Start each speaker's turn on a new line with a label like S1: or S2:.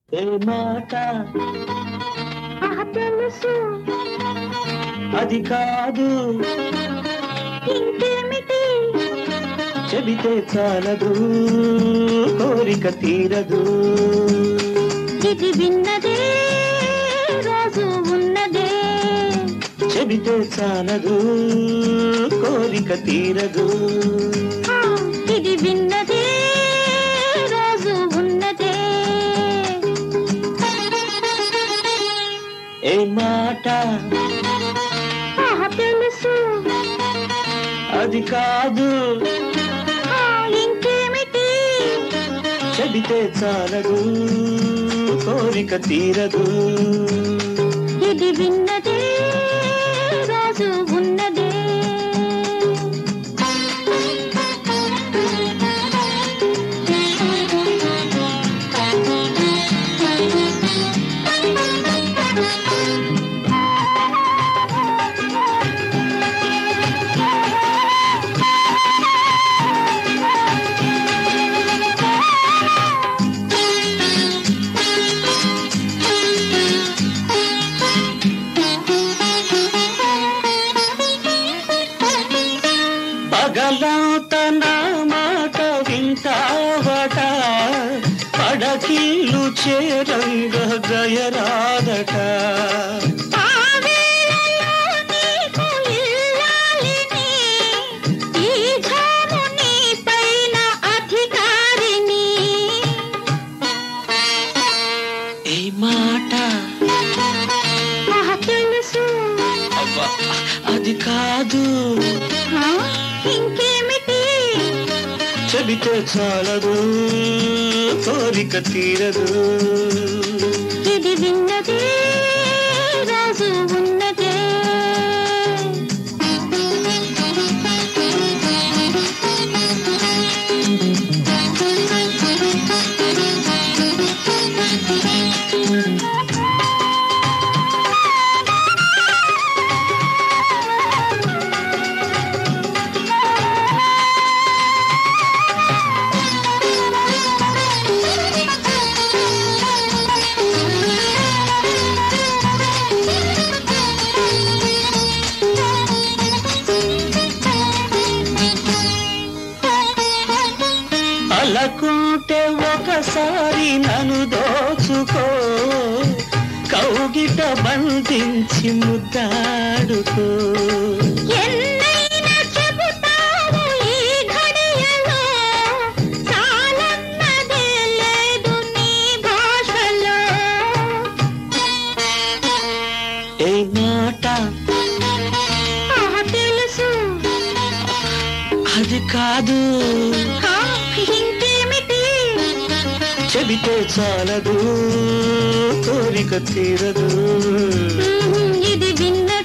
S1: ఏ మాట
S2: ఆహా తెలుసు
S1: అది కాదు
S2: ఇంకేమిటి
S1: చెబితే చాలదు కోరిక తీరదు
S2: ఇది విన్నదే రోజు ఉన్నదే
S1: చెబితే చాలదు కోరిక తీరదు
S2: ఆ, ఇది విన్నదే రోజు ఉన్నదే
S1: ఏ మాట
S2: ఆహా తెలుసు
S1: అది కాదు
S2: ఆ, ఇంకేమిటి
S1: చెబితే చాలదు కోరిక తీరదు
S2: ఇది విన్నదే రోజు ఉన్నదే
S1: పగలంత నా మాట వింటావట పడకిల్లు చేరంగ గయరాదట
S2: ఆ వేళలో నీకు ఇల్లాలిని, ఈ ఝాము నీ పైన అధికారిని.
S1: ఈ మాట
S2: ఆహా, తెలుసు
S1: అబ్బా అది కాదు
S2: ఆ, ఇంకేమిటి
S1: చెబితే చాలదు కోరిక తీరదు
S2: ఇది విన్నదే రాజు ఉన్నదే
S1: అలకుంటే ఒకసారి నన్ను దోచుకో కౌగిట బంధించి ముద్దాడుకో
S2: ఎన్నైనా చెబుతావు ఈ ఘడియలో చాలన్నదే లేదు నీ భాషలో
S1: ఏ మాట
S2: ఆహా, తెలుసు
S1: అది కాదు
S2: ఆ, ఇంకేమిటి
S1: చెబితే చాలదు కోరిక తీరదు
S2: ఉహుం, ఇది విన్న